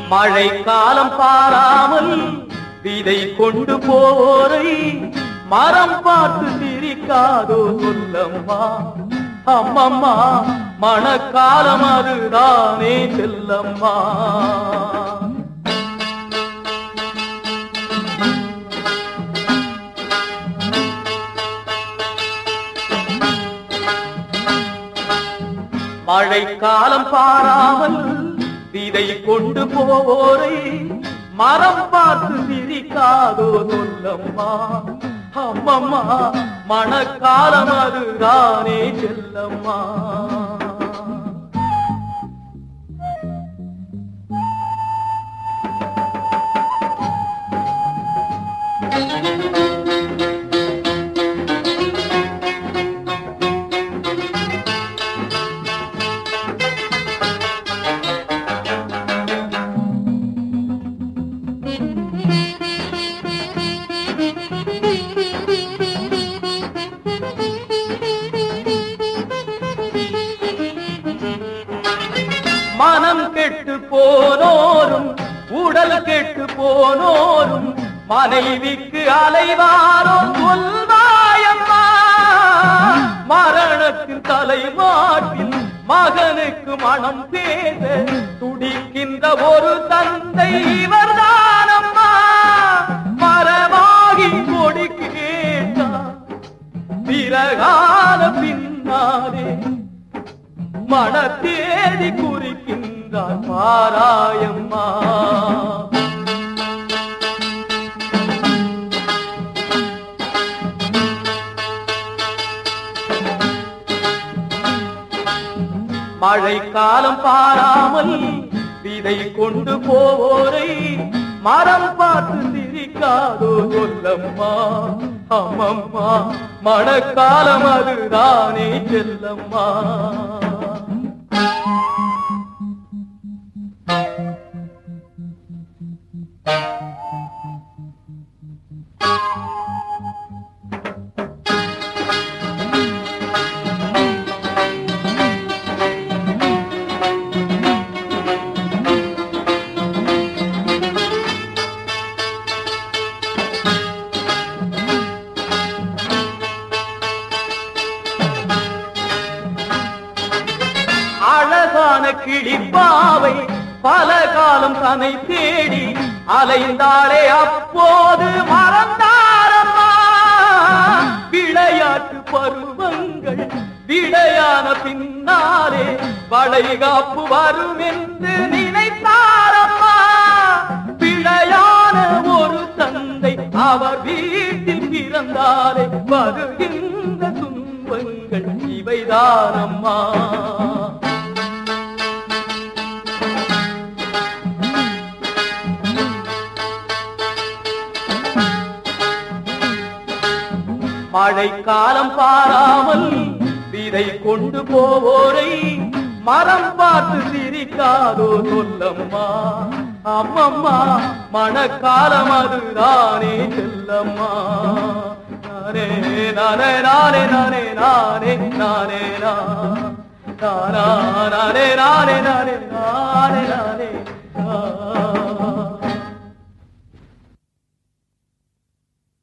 மழை காலம் பாராமல் விதை கொண்டு போரை மரம் பார்த்து சிரிக்காதோ சொல்லம்மா அம்மம்மா மணக்காலம் அதுதானே செல்லம்மா மழை காலம் பாராமல் விதை கொண்டு போரை மரம் பார்த்து சிரிக்காதோ சொல்லம்மா அம்மம்மா மணக்காலம் அதுதானே செல்லம்மா மனம் கெட்டு போனோரும் உடல் கெட்டு போனோரும் மனைவிக்கு அலைவாரோ சொல்வாயம்மா மரணத்தின் தலைமாட்டில் மகனுக்கு மனம் பேச துடிக்கின்ற ஒரு தந்தை இவர்தானம்மா மரமாகி கொடிக்கு கேட்டார் பிறகால பின்னாலே மனத்தேதி குறிக்கின்றார் பாராயம்மா மழை காலம் பாராமல் விதை கொண்டு போவோரை மரம் பார்த்து சிரிக்காதோ சொல்லம்மா அம்மம்மா மழைக்காலம் அதுதானே செல்லம்மா அழகான கிளிப்பாவை பல காலம் தன்னை தேடி அலைந்தாளே அப்போது மறந்தாரம்மா விளையாட்டு பருவங்கள் விடையான பின்னாலே வளைகாப்பு வரும் என்று நினைத்தாரம்மா பிழையான ஒரு தந்தை அவர் வீட்டில் பிறந்தாலே வருகின்ற துன்பங்கள் இவைதானம்மா மழை காலம் பாராமல் விதை கொண்டு போவோரை மரம் பார்த்து சிரிக்காதோ சொல்லம்மா அம்மம்மா மணக்காலம் அதுதானே செல்லம்மா நானே நானே நானே நானே நானே நானே நானே நானே நானே நானே நானே நானே